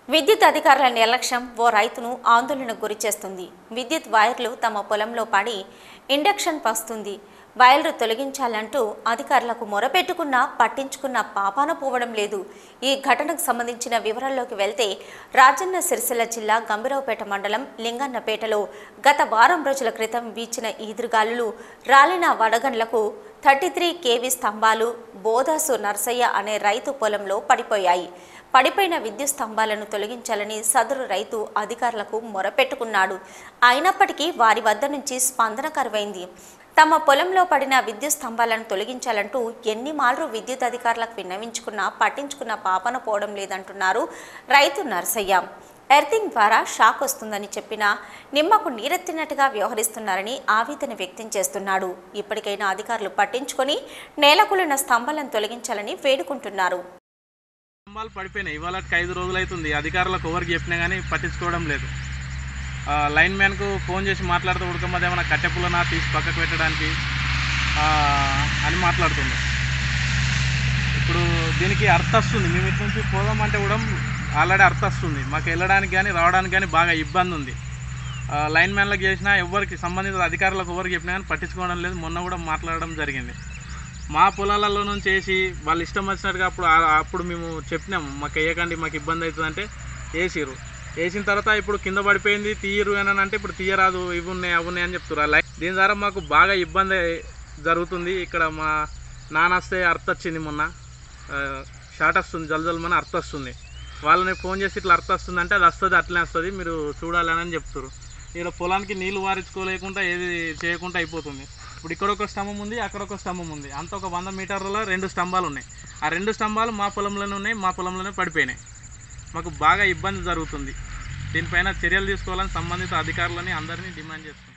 విద్యుత్ అధికారుల నిర్లక్ష్యం ఓ రైతును ఆందోళనకు గురిచేస్తుంది విద్యుత్ వైర్లు తమ పొలంలో పడి ఇండక్షన్ పస్తుంది వైర్లు తొలగించాలంటూ అధికారులకు మొరపెట్టుకున్నా పట్టించుకున్న పాపాన పోవడం లేదు ఈ ఘటనకు సంబంధించిన వివరాల్లోకి వెళ్తే రాజన్న సిరిసిల్ల జిల్లా గంభీరావుపేట మండలం లింగన్నపేటలో గత వారం రోజుల క్రితం వీచిన ఈదురుగాలులు రాలిన వడగండ్లకు థర్టీ త్రీ కేవీ స్తంభాలు బోదాసు నర్సయ్య అనే రైతు పొలంలో పడిపోయాయి పడిపోయిన విద్యుత్ స్తంభాలను తొలగించాలని సదరు రైతు అధికారులకు మొరపెట్టుకున్నాడు అయినప్పటికీ వారి వద్ద నుంచి స్పందన కరువైంది తమ పొలంలో పడిన విద్యుత్ స్తంభాలను తొలగించాలంటూ ఎన్ని మార్లు విద్యుత్ అధికారులకు విన్నవించుకున్నా పట్టించుకున్న పాపన పోవడం లేదంటున్నారు రైతు నర్సయ్య ఎర్తింగ్ ద్వారా షాక్ వస్తుందని చెప్పినా నిమ్మకు నీరెత్తినట్టుగా వ్యవహరిస్తున్నారని ఆవేదన వ్యక్తం చేస్తున్నాడు ఇప్పటికైనా అధికారులు పట్టించుకొని నేలకూలిన స్తంభాలను తొలగించాలని వేడుకుంటున్నారు స్తంభాలు పడిపోయినాయి ఇవాళకి ఐదు రోజులు అవుతుంది అధికారులకు ఎవరికి చెప్పినా కానీ పట్టించుకోవడం లేదు ఆ, లైన్ మ్యాన్కు ఫోన్ చేసి మాట్లాడుతూ ఉడకమ్మది ఏమైనా కట్టెపులనా తీసి పక్కకు పెట్టడానికి ఆ, అని మాట్లాడుతుంది ఇప్పుడు దీనికి అర్థ వస్తుంది మేము ఇటు నుంచి పోదామంటే కూడా ఆల్రెడీ అర్థ వస్తుంది మాకు వెళ్ళడానికి కానీ రావడానికి కానీ బాగా ఇబ్బంది ఉంది ఆ, లైన్ మ్యాన్లకు చేసినా ఎవరికి సంబంధిత అధికారులకు ఎవరికి చెప్పినా కానీ పట్టించుకోవడం లేదు మొన్న కూడా మాట్లాడడం జరిగింది మా పొలాలలో నుంచి వేసి వాళ్ళు ఇష్టం వచ్చినట్టుగా అప్పుడు ఆ- అప్పుడు మేము చెప్పినాము మాకు వేయకండి మాకు ఇబ్బంది అవుతుంది అంటే వేసిరు వేసిన తర్వాత ఇప్పుడు కింద పడిపోయింది తీయరు అని అంటే ఇప్పుడు తీయరాదు ఇవి ఉన్నాయి అవి ఉన్నాయి అని చెప్తున్నారు లైక్ దీని ద్వారా మాకు బాగా ఇబ్బంది జరుగుతుంది ఇక్కడ మా నాన్న వస్తే అర్థ వచ్చింది మొన్న ఆ, షార్ట్ వస్తుంది జల్జల్మని అర్థ వస్తుంది వాళ్ళని ఫోన్ చేసి ఇట్లా అర్థ వస్తుంది అంటే అది వస్తుంది అట్లనే వస్తుంది మీరు చూడాలని అని చెప్తారు ఇక్కడ పొలానికి నీళ్లు వారించుకోలేకుండా ఏది చేయకుండా అయిపోతుంది ఇప్పుడు ఇక్కడ ఒక స్తంభం ఉంది అక్కడ ఒక స్తంభం ఉంది అంత ఒక వంద మీటర్లలో రెండు స్తంభాలు ఉన్నాయి ఆ రెండు స్తంభాలు మా పొలంలోనే ఉన్నాయి మా పొలంలోనే పడిపోయినాయి మాకు బాగా ఇబ్బంది జరుగుతుంది దీనిపైన చర్యలు తీసుకోవాలని సంబంధిత అధికారులని అందరినీ డిమాండ్ చేస్తున్నాం